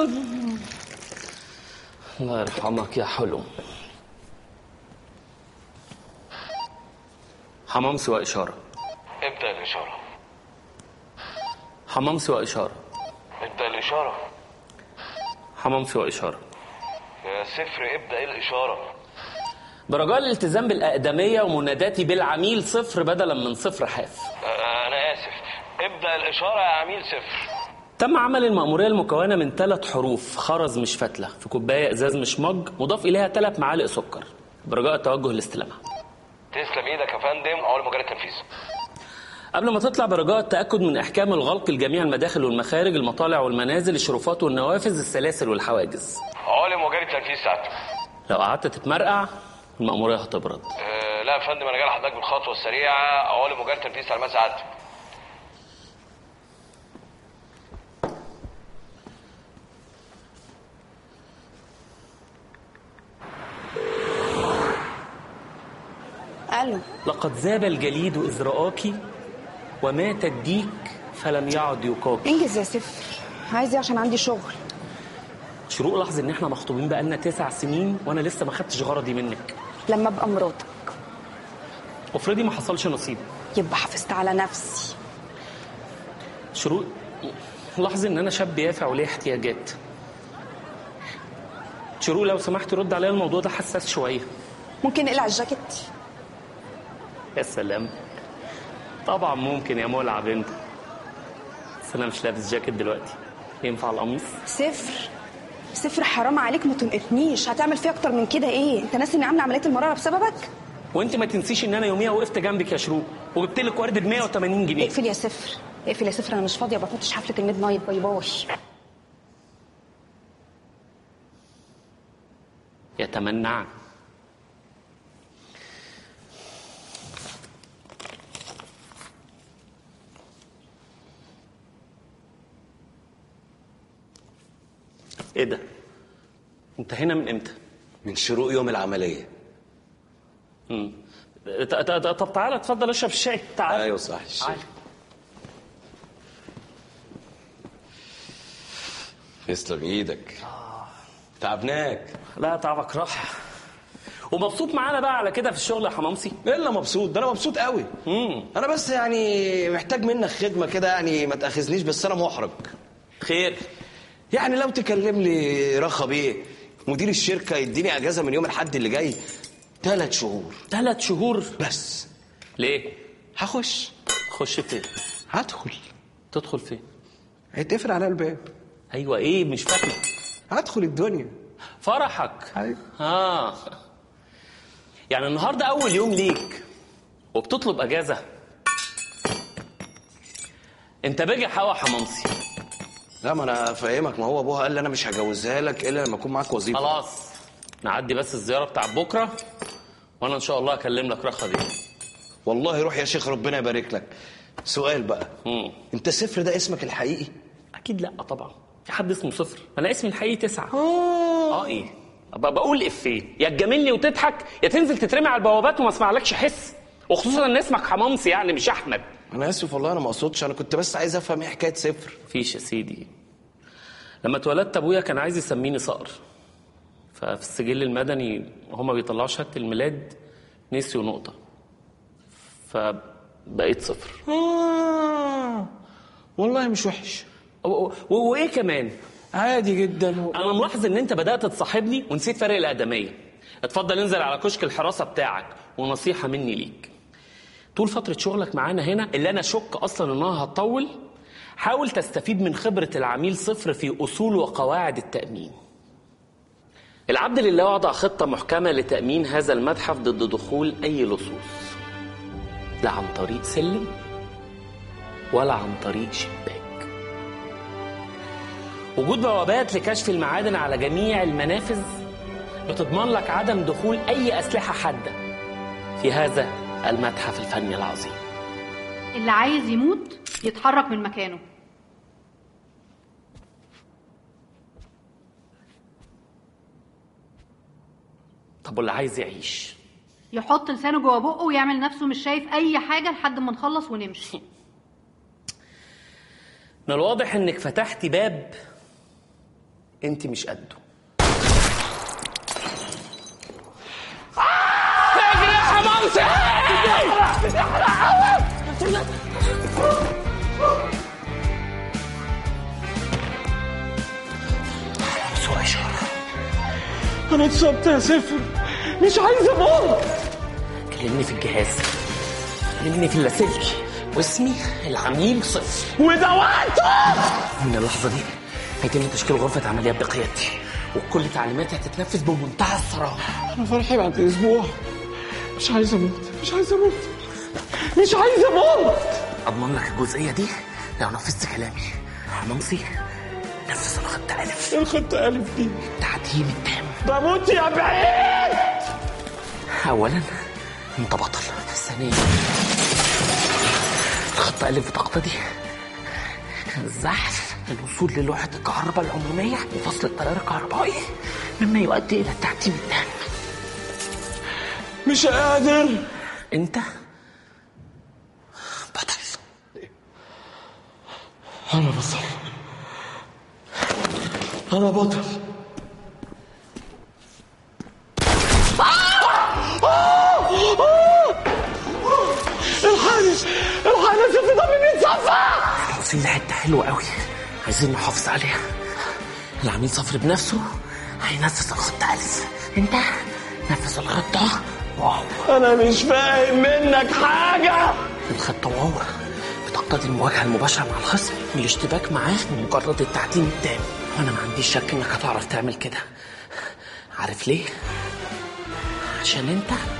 الله يرحمك يا حلم حمام سوى إشارة ابدأ الإشارة حمام سوى إشارة ابدأ الإشارة حمام سوى إشارة يا صفر ابدأ الإشارة برجاء الالتزام بالأقدمية ومناداتي بالعميل صفر بدلا من صفر حاف آه، أنا آسف ابدأ الإشارة يا عميل صفر تم عمل المأمورية المكونة من ثلاث حروف خرز مش فتلة في كوباية إزاز مش مج مضاف إليها ثلاث معالق سكر برجاء التوجه لاستلامها تسلم إيدك يا فندم أول مجال التنفيذ قبل ما تطلع برجاء التأكد من إحكام الغلق لجميع المداخل والمخارج المطالع والمنازل الشرفات والنوافذ السلاسل والحواجز أول مجال التنفيذ ساعتك لو قعدت تتمرقع المأمورية هتبرد آه، لا يا فندم أنا جاي لحضرتك بالخطوة السريعة أول مجال التنفيذ على ما سعادتك الو لقد ذاب الجليد إذ رآك ومات الديك فلم يعد يقاك انجز يا صفر عايز ايه عشان عندي شغل شروق لاحظ ان احنا مخطوبين بقالنا تسع سنين وانا لسه ما خدتش غرضي منك لما ابقى مراتك افرضي ما حصلش نصيب يبقى حافظت على نفسي شروق لاحظ ان انا شاب يافع وليه احتياجات شروق لو سمحت رد عليا الموضوع ده حساس شويه ممكن اقلع الجاكيت يا سلام طبعا ممكن يا مولع بنت بس انا مش لابس جاكيت دلوقتي ينفع القميص صفر صفر حرام عليك ما تنقطنيش هتعمل فيه اكتر من كده ايه انت ناسي اني عامله عمليه المراره بسببك وانت ما تنسيش ان انا يوميها وقفت جنبك يا شروق وجبت لك ورد ب 180 جنيه اقفل يا صفر اقفل يا صفر انا مش فاضيه ما بحطش حفله الميد نايت باي باي يتمنع ايه ده انت هنا من امتى من شروق يوم العملية مم. ت- ت- ت- طب تعالى اتفضل اشرب الشاي تعالى ايوه صح الشاي. تعالى. تسلم ايدك تعبناك لا تعبك راحه ومبسوط معانا بقى على كده في الشغل يا حمامسي الا مبسوط ده انا مبسوط قوي امم انا بس يعني محتاج منك خدمه كده يعني ما تاخذنيش بس انا محرج خير يعني لو تكلم لي رخا بيه مدير الشركه يديني اجازه من يوم الاحد اللي جاي ثلاث شهور ثلاث شهور بس ليه هخش خش فين هدخل تدخل فين هيتقفل على الباب ايوه ايه مش فاكره هدخل الدنيا فرحك أيوة. اه يعني النهارده اول يوم ليك وبتطلب اجازه انت بجح قوي يا حمامسي لا ما انا فاهمك ما هو ابوها قال لي انا مش هجوزها لك الا لما اكون معاك وظيفه خلاص نعدي بس الزياره بتاع بكره وانا ان شاء الله اكلم لك رخا دي والله روح يا شيخ ربنا يبارك لك سؤال بقى مم. انت صفر ده اسمك الحقيقي اكيد لا طبعا في حد اسمه صفر انا اسمي الحقيقي تسعه اه ايه ابقى بقول افيه يا تجاملني وتضحك يا تنزل تترمي على البوابات وما اسمعلكش حس وخصوصا ان اسمك حمامسي يعني مش احمد انا اسف والله انا ما اقصدش انا كنت بس عايز افهم ايه حكايه صفر فيش يا سيدي لما اتولدت ابويا كان عايز يسميني صقر ففي السجل المدني هما بيطلعوا شهاده الميلاد نسيوا نقطه فبقيت صفر آه. والله مش وحش و- و- وايه كمان عادي جدا انا ملاحظ ان انت بدات تصاحبني ونسيت فرق الاقدميه اتفضل انزل على كشك الحراسه بتاعك ونصيحه مني ليك طول فتره شغلك معانا هنا اللي انا اشك اصلا انها هتطول حاول تستفيد من خبره العميل صفر في اصول وقواعد التامين العبد لله وضع خطه محكمه لتامين هذا المتحف ضد دخول اي لصوص لا عن طريق سلم ولا عن طريق شباك وجود بوابات لكشف المعادن على جميع المنافذ بتضمن لك عدم دخول أي أسلحة حادة في هذا المتحف الفني العظيم اللي عايز يموت يتحرك من مكانه طب واللي عايز يعيش يحط لسانه جوه بقه ويعمل نفسه مش شايف اي حاجه لحد ما نخلص ونمشي من الواضح انك فتحتي باب انت مش قده بسرعة إشارة انا اتصبت يا سفر مش عايز اموت كلمني في الجهاز كلمني في اللاسلكي واسمي العميل صفر وده وقته من اللحظة دي هيتم تشكيل غرفة عمليات بقيادتي وكل تعليماتي هتتنفذ بمنتهى الصراحة انا فرحي بعد اسبوع مش عايز اموت مش عايز اموت مش عايز اموت أضمن لك الجزئية دي لو نفذت كلامي حمامسي نفذ الخطة ألف الخطة ألف دي التعديل التام بموت يا بعيد أولا أنت بطل ثانيا الخطة ألف بتقتضي الزحف الوصول للوحة الكهرباء العمومية وفصل التيار الكهربائي مما يؤدي إلى التعتيم التام مش قادر أنت بطل انا بطل انا بطل الحارس الحارس في ضمن بيتصفى واصلين لحتة حلوة قوي عايزين نحافظ عليها العميل صفر بنفسه هينفذ الخطة ألف أنت نفذ الخطة واو انا مش فاهم منك حاجه الخطة واو بتقتضي المواجهة المباشرة مع الخصم والاشتباك معاه بمجرد التعتيم التام وأنا ما عنديش شك إنك هتعرف تعمل كده عارف ليه؟ عشان أنت